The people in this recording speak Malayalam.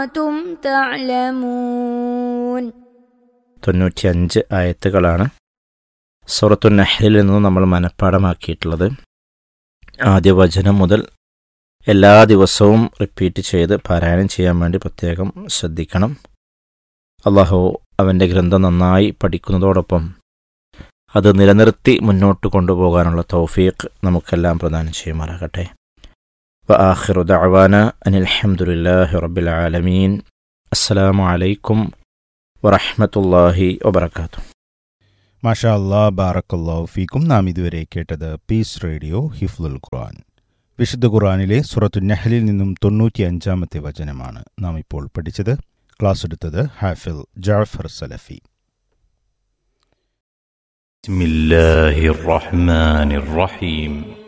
كنتم تعلمون തൊണ്ണൂറ്റിയഞ്ച് ആയത്തുകളാണ് സൂറത്തു നഹ്ലിൽ നിന്ന് നമ്മൾ മനഃപ്പാടമാക്കിയിട്ടുള്ളത് ആദ്യ വചനം മുതൽ എല്ലാ ദിവസവും റിപ്പീറ്റ് ചെയ്ത് പാരായണം ചെയ്യാൻ വേണ്ടി പ്രത്യേകം ശ്രദ്ധിക്കണം അള്ളാഹു അവൻ്റെ ഗ്രന്ഥം നന്നായി പഠിക്കുന്നതോടൊപ്പം അത് നിലനിർത്തി മുന്നോട്ട് കൊണ്ടുപോകാനുള്ള തൗഫീഖ് നമുക്കെല്ലാം പ്രദാനം ചെയ്യുമാറാകട്ടെ وآخر دعوانا أن الحمد لله رب العالمين السلام عليكم ورحمة الله وبركاته മാഷാ അല്ലാ ബാറക്കല്ലാഹു ഫീക്കും നാം ഇതുവരെ കേട്ടത് പീസ് റേഡിയോ ഹിഫ്ലുൽ ഖുർആൻ വിശുദ്ധ ഖുർആനിലെ സുറത്തു നഹലിൽ നിന്നും തൊണ്ണൂറ്റി അഞ്ചാമത്തെ വചനമാണ് നാം ഇപ്പോൾ പഠിച്ചത് ക്ലാസ് എടുത്തത് ഹാഫിൽ ജാഫർ സലഫി بسم الله الرحمن الرحيم